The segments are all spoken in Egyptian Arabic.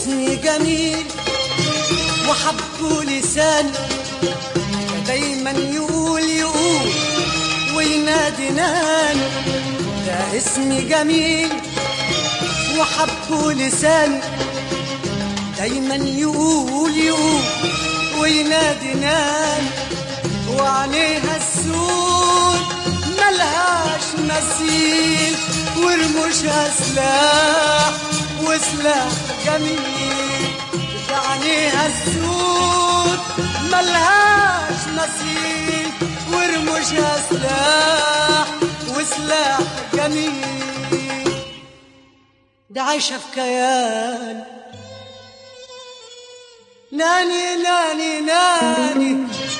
اسمي جميل وحبه لسان دايما يقول يقول وينادي نان ده اسمي جميل وحبه لسان دايما يقول يقول وينادي نان وعليها السود ملهاش مثيل ورموشها سلاح وسلاح جميل عليها السود ملهاش مثيل ورموشها سلاح وسلاح جميل ده عايشة في كيان ناني ناني ناني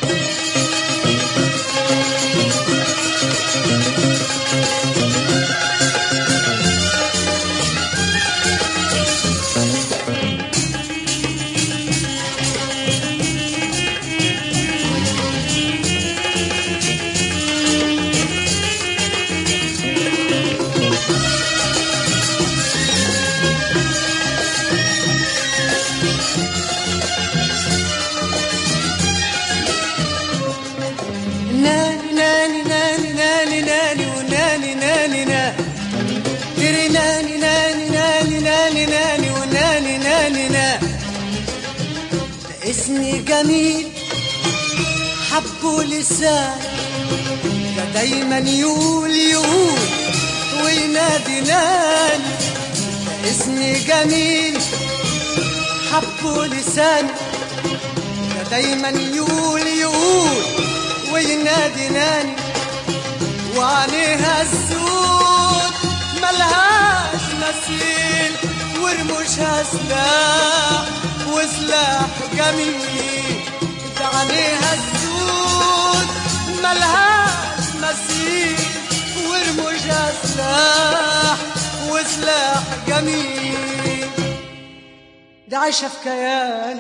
ناني ناني ناني ناني ناني وناني ناني نا تري ناني ناني ناني ناني ناني وناني ناني نا ده اسمي جميل حبه لسان ده دايما يقول يقول وينادي ناني ده اسمي جميل حبه لسان ده دايما يقول يقول وينادي ناني وعليها السود ملهاش مثيل ورموشها سلاح وسلاح جميل ده عليها السود ملهاش مثيل ورموشها سلاح وسلاح جميل ده عايشة في كيان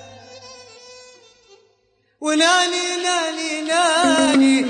وناني ناني ناني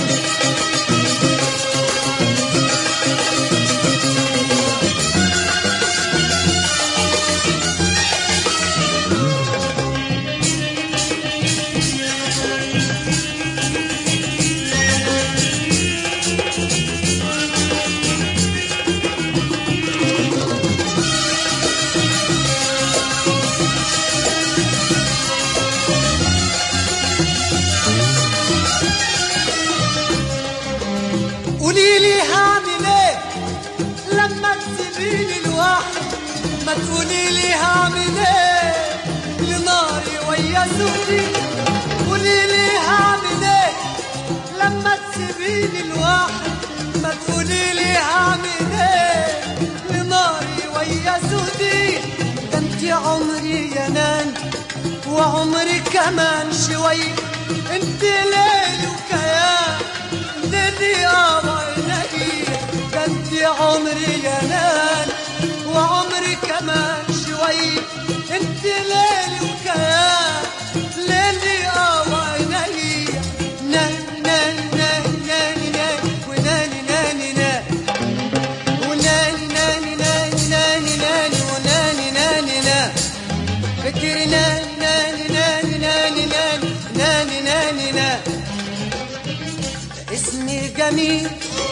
قولي لي هعمل ايه لما تسيبيني لوحدي ما تقولي لي هعمل ايه لناري ويا سودي قولي لي هعمل ايه لما تسيبيني لوحدي ما تقولي لي هعمل ايه لناري ويا سودي ده انت عمري يا نان وعمري كمان شوي انت ليل وكيان ليلي اه عيني ده انت عمري يا نان وعمري كمان شوي انت ليلي وكيان ليلي اه عيني ناني ناني ناني ناني ناني وناني ناني ناني وناني ناني ناني ناني ناني وناني ناني ناني فكري ناني ناني ناني ناني ناني ناني ناني ناني اسمي جميل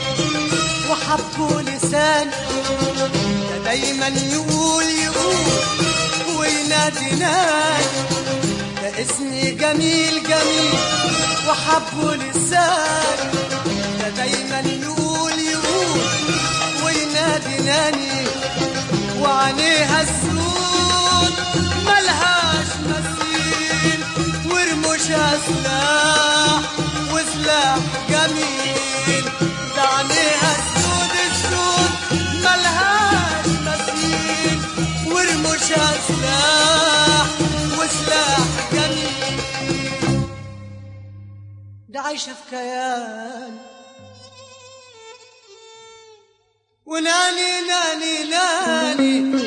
وحبه لسان ده دايما يقول يقول وينادي نادي ده اسمي جميل جميل وحبه لسان ده دايما يقول يقول وينادي ناني وعليها السود ملهاش مثيل ورموشها سلاح وسلاح جميل ده عليها السود السود ملهاش مثيل ورموشها سلاح وسلاح جميل ده عايشة في كيان وناني ناني ناني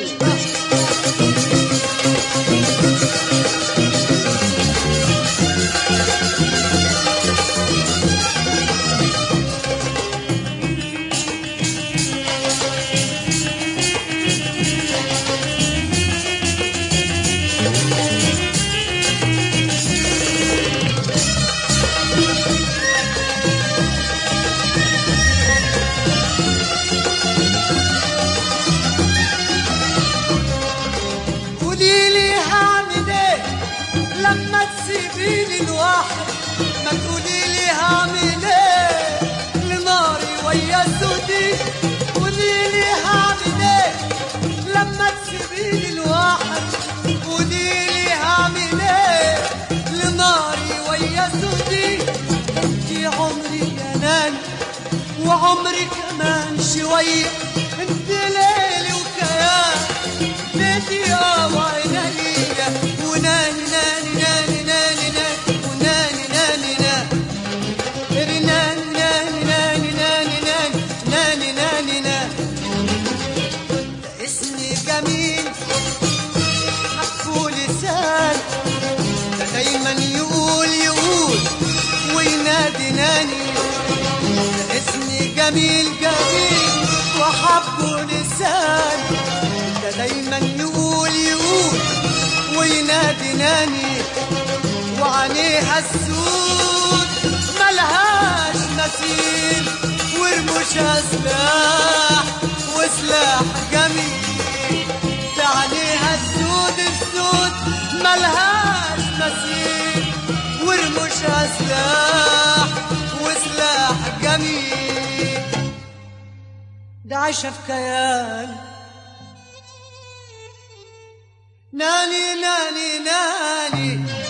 سيبيني الواحد قوليلي هعمل ايه لناري ويا سودي انتي عمري يا ناني وعمري كمان شوية انت ليلي وكيان بيتي اه وعيني وناني ناني ناني ناني ناني وناني ناني ناني ناني ناني ناني ناني ناني ناني ناني ناني ده اسمي جميل حكوا لسان ده دايما يقول يقول وينادي ناني ده اسمي جميل جميل وحبه لسان ده دايما يقول يقول وينادي ناني وعليها السود ملهاش مثيل ورموشها سلاح وسلاح جميل ده عليها السود السود ملهاش مثيل ورموشها سلاح وسلاح جميل ده عايشة في كيان ناني ناني ناني